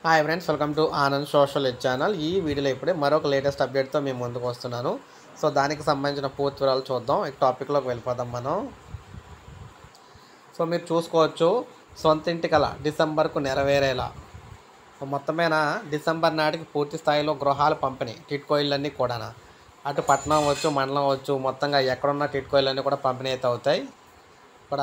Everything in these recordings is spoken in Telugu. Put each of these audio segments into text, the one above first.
hi friends welcome to Anand social ed channel ఈ వీడియోలో ఇప్పుడే మరొక లేటెస్ట్ అప్డేట్తో మేము ముందుకు వస్తున్నాను సో దానికి సంబంధించిన పూర్తి వివరాలు చూద్దాం ఈ టాపిక్లోకి వెళ్ళిపోదాం మనం సో మీరు చూసుకోవచ్చు సొంత ఇంటి కల డిసెంబర్కు నెరవేరేలా సో మొత్తమైన డిసెంబర్ నాటికి పూర్తి స్థాయిలో గృహాల పంపిణీ టిట్కో ఇళ్ళన్నీ కూడా అటు పట్టణం వచ్చు మండలం వచ్చు మొత్తంగా ఎక్కడున్న టిట్కో ఇళ్ళన్నీ కూడా పంపిణీ అయితే అవుతాయి ఇక్కడ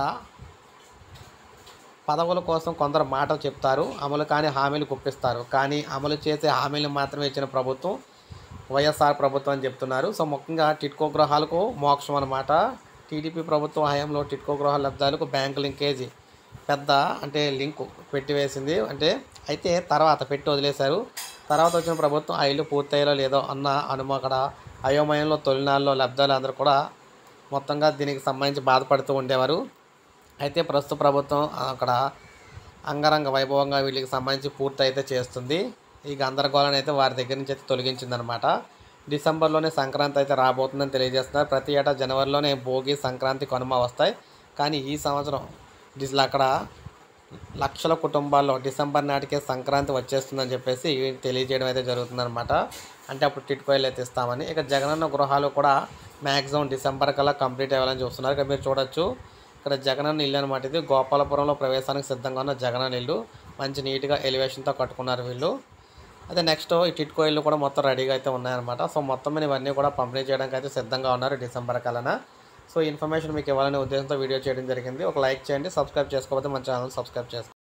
పదవుల కోసం కొందరు మాటలు చెప్తారు అమలు కాని హామీలు గుప్పిస్తారు కానీ అమలు చేసే హామీలు మాత్రమే ఇచ్చిన ప్రభుత్వం వైఎస్ఆర్ ప్రభుత్వం అని చెప్తున్నారు సో ముఖ్యంగా టిట్కో గృహాలకు మోక్షం అనమాట టీడీపీ ప్రభుత్వం హయాంలో టిట్కో గృహాల లబ్ధాలకు బ్యాంకు లింకేజీ పెద్ద అంటే లింకు పెట్టివేసింది అంటే అయితే తర్వాత పెట్టి వదిలేశారు తర్వాత వచ్చిన ప్రభుత్వం ఆ ఇల్లు పూర్తయ్యేలో లేదో అన్న అనుమకడ అయోమయంలో తొలినాళ్ళలో లబ్ధాలు అందరూ కూడా మొత్తంగా దీనికి సంబంధించి బాధపడుతూ ఉండేవారు అయితే ప్రస్తుత ప్రభుత్వం అక్కడ అంగరంగ వైభవంగా వీళ్ళకి సంబంధించి పూర్తి అయితే చేస్తుంది ఈ గందరగోళాన్ని అయితే వారి దగ్గర నుంచి అయితే తొలగించిందనమాట డిసెంబర్లోనే సంక్రాంతి అయితే రాబోతుందని తెలియజేస్తున్నారు ప్రతి ఏటా జనవరిలోనే భోగి సంక్రాంతి కనుమ వస్తాయి కానీ ఈ సంవత్సరం డిస్ అక్కడ లక్షల కుటుంబాల్లో డిసెంబర్ నాటికే సంక్రాంతి వచ్చేస్తుందని చెప్పేసి తెలియజేయడం అయితే జరుగుతుందన్నమాట అంటే అప్పుడు టిట్కోయిలు అయితే ఇస్తామని ఇక జగనన్న గృహాలు కూడా మ్యాక్సిమం డిసెంబర్ కల్లా కంప్లీట్ అవ్వాలని చూస్తున్నారు ఇక మీరు చూడొచ్చు ఇక్కడ జగనన్న ఇల్లు అనమాట ఇది గోపాలపురంలో ప్రవేశానికి సిద్ధంగా ఉన్న జగనన్న ఇల్లు మంచి నీట్గా ఎలివేషన్తో కట్టుకున్నారు వీళ్ళు అదే నెక్స్ట్ ఈ టిట్కో ఇల్లు కూడా మొత్తం రెడీగా అయితే ఉన్నాయన్నమాట సో మొత్తం మీద ఇవన్నీ కూడా పంపిణీ చేయడానికి అయితే సిద్ధంగా ఉన్నారు డిసెంబర్ కలన సో ఈ ఇన్ఫర్మేషన్ మీకు ఇవ్వాలనే ఉద్దేశంతో వీడియో చేయడం జరిగింది ఒక లైక్ చేయండి సబ్స్క్రైబ్ చేసుకోకపోతే మన ఛానల్ సబ్స్క్రైబ్ చేసుకోండి